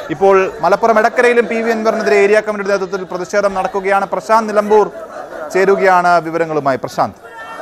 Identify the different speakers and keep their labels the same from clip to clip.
Speaker 1: ഇപ്പോൾ മലപ്പുറം എടക്കരയിലും P V അൻവറിനെതിരെ ഏരിയ കമ്മിറ്റിയുടെ നേതൃത്വത്തിൽ പ്രതിഷേധം നടക്കുകയാണ് പ്രശാന്ത് നിലമ്പൂർ ചേരുകയാണ് വിവരങ്ങളുമായി പ്രശാന്ത്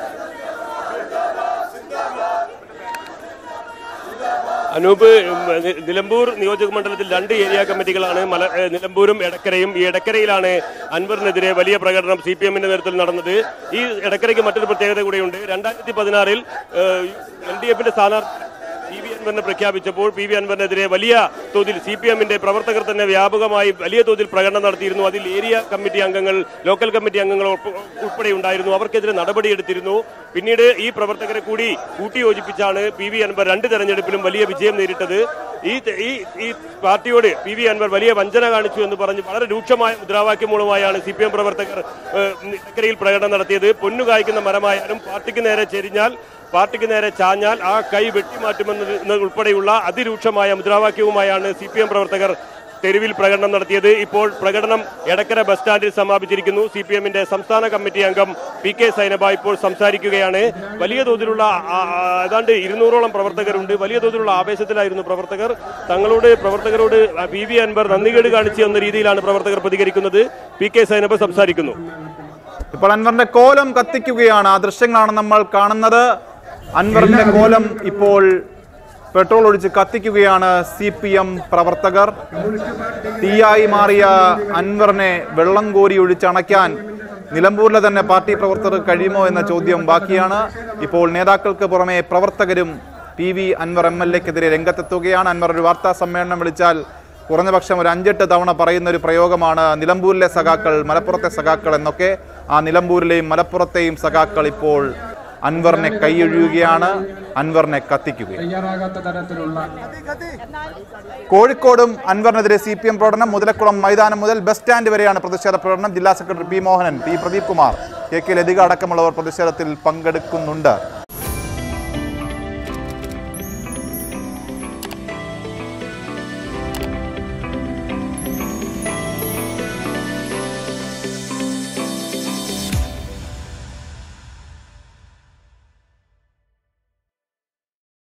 Speaker 2: അനൂപ് ഉം, നി- നിലമ്പൂർ നിയോജക മണ്ഡലത്തിൽ രണ്ട് ഏരിയ കമ്മിറ്റികളാണ് മല ഏ, നിലമ്പൂരും എടക്കരയും ഈ എടക്കരയിലാണ് അൻവറിനെതിരെ വലിയ പ്രകടനം സി പി എമ്മിന്റെ നേതൃത്വത്തിൽ നടന്നത് ഈ എടക്കരയ്ക്ക് മറ്റൊരു പ്രത്യേകത കൂടിയുണ്ട് രണ്ടായിരത്തി പതിനാറിൽ എൽ ഡി എഫിന്റെ സ്ഥാനാർത്ഥി പി വി അൻവറിനെ പ്രഖ്യാപിച്ചപ്പോൾ പി വി അൻവറിനെതിരെ വലിയ തോതിൽ സി പി എമ്മിന്റെ പ്രവർത്തകർ തന്നെ വ്യാപകമായി വലിയ തോതിൽ പ്രകടനം നടത്തിയിരുന്നു അതിൽ ഏരിയ കമ്മിറ്റി അംഗങ്ങൾ ലോക്കൽ കമ്മിറ്റി അംഗങ്ങൾ ഉൾപ്പ- ഉൾപ്പെടെ ഉണ്ടായിരുന്നു അവർക്കെതിരെ നടപടിയെടുത്തിരുന്നു പിന്നീട് ഈ പ്രവർത്തകരെ കൂടി കൂട്ടിയോജിപ്പിച്ചാണ് പി വി അൻവർ രണ്ട് തെരഞ്ഞെടുപ്പിലും വലിയ വിജയം നേരിട്ടത് ഈ ത- ഈ ഈ പാർട്ടിയോട് പി വി അൻവർ വലിയ വഞ്ചന കാണിച്ചു എന്ന് പറഞ്ഞ് വളരെ രൂക്ഷമായ മുദ്രാവാക്യമൂലമായാണ് സി പി എം പ്രവർത്തകർ ഏഹ്, ഇടക്കരയിൽ പ്രകടനം നടത്തിയത് പൊന്നു കായ്ക്കുന്ന മരമായാലും പാർട്ടിക്ക് നേരെ ചെരിഞ്ഞാൽ പാർട്ടിക്ക് നേരെ ചാഞ്ഞാൽ ആ കൈ വെട്ടിമാറ്റുമെന്നത് ഉൾപ്പെടെയുള്ള അതിരൂക്ഷമായ മുദ്രാവാക്യവുമായാണ് സി പി എം പ്രവർത്തകർ തെരുവിൽ പ്രകടനം നടത്തിയത് ഇപ്പോൾ പ്രകടനം എടക്കര ബസ് സ്റ്റാൻഡിൽ സമാപിച്ചിരിക്കുന്നു സി പി എമ്മിന്റെ സംസ്ഥാന കമ്മിറ്റി അംഗം പി കെ സൈനബ ഇപ്പോൾ സംസാരിക്കുകയാണ് വലിയ തോതിലുള്ള ആ, ആ, ഏതാണ്ട് ഇരുന്നൂറോളം പ്രവർത്തകരുണ്ട് വലിയ തോതിലുള്ള ആവേശത്തിലായിരുന്നു പ്രവർത്തകർ തങ്ങളോട് പ്രവർത്തകരോട് പി വി അൻവർ നന്ദികേട് കാണിച്ചു എന്ന രീതിയിലാണ് പ്രവർത്തകർ പ്രതികരിക്കുന്നത് പി കെ സൈനബ സംസാരിക്കുന്നു
Speaker 1: ഇപ്പോൾ അൻവറിന്റെ കോലം കത്തിക്കുകയാണ് ആ ദൃശ്യങ്ങളാണ് നമ്മൾ കാണുന്നത് അൻവറിന്റെ കോലം ഇപ്പോൾ പെട്രോൾ ഒഴിച്ച് കത്തിക്കുകയാണ് സി പി എം പ്രവർത്തകർ തീയായി മാറിയ അൻവറിനെ വെള്ളം കോരി ഒഴിച്ചണയ്ക്കാൻ നിലമ്പൂരിലെ തന്നെ പാർട്ടി പ്രവർത്തകർക്ക് കഴിയുമോ എന്ന ചോദ്യം ബാക്കിയാണ് ഇപ്പോൾ നേതാക്കൾക്ക് പുറമെ പ്രവർത്തകരും P V Anvar M L എക്കെതിരെ രംഗത്തെത്തുകയാണ് അൻവർ ഒരു വാർത്താ സമ്മേളനം വിളിച്ചാൽ കുറഞ്ഞപക്ഷം ഒരു അഞ്ചെട്ട് തവണ പറയുന്ന ഒരു പ്രയോഗമാണ് നിലമ്പൂരിലെ സഖാക്കൾ മലപ്പുറത്തെ സഖാക്കൾ എന്നൊക്കെ ആ നിലമ്പൂരിലെയും മലപ്പുറത്തെയും സഖാക്കൾ ഇപ്പോൾ അൻവറിനെ കൈയൊഴിയുകയാണ് അൻവറിനെ കത്തിക്കുകയും
Speaker 3: തയ്യാറാകാത്ത തരത്തിലുള്ള
Speaker 1: കോഴിക്കോടും അൻവറിനെതിരെ സി പി എം പ്രകടനം മുതലക്കുളം മൈതാനം മുതൽ ബസ് സ്റ്റാൻഡ് വരെയാണ് പ്രതിഷേധ പ്രകടനം ജില്ലാ secretary P Mohanan P Pradeep Kumar K K Lathika അടക്കമുള്ളവർ പ്രതിഷേധത്തിൽ പങ്കെടുക്കുന്നുണ്ട്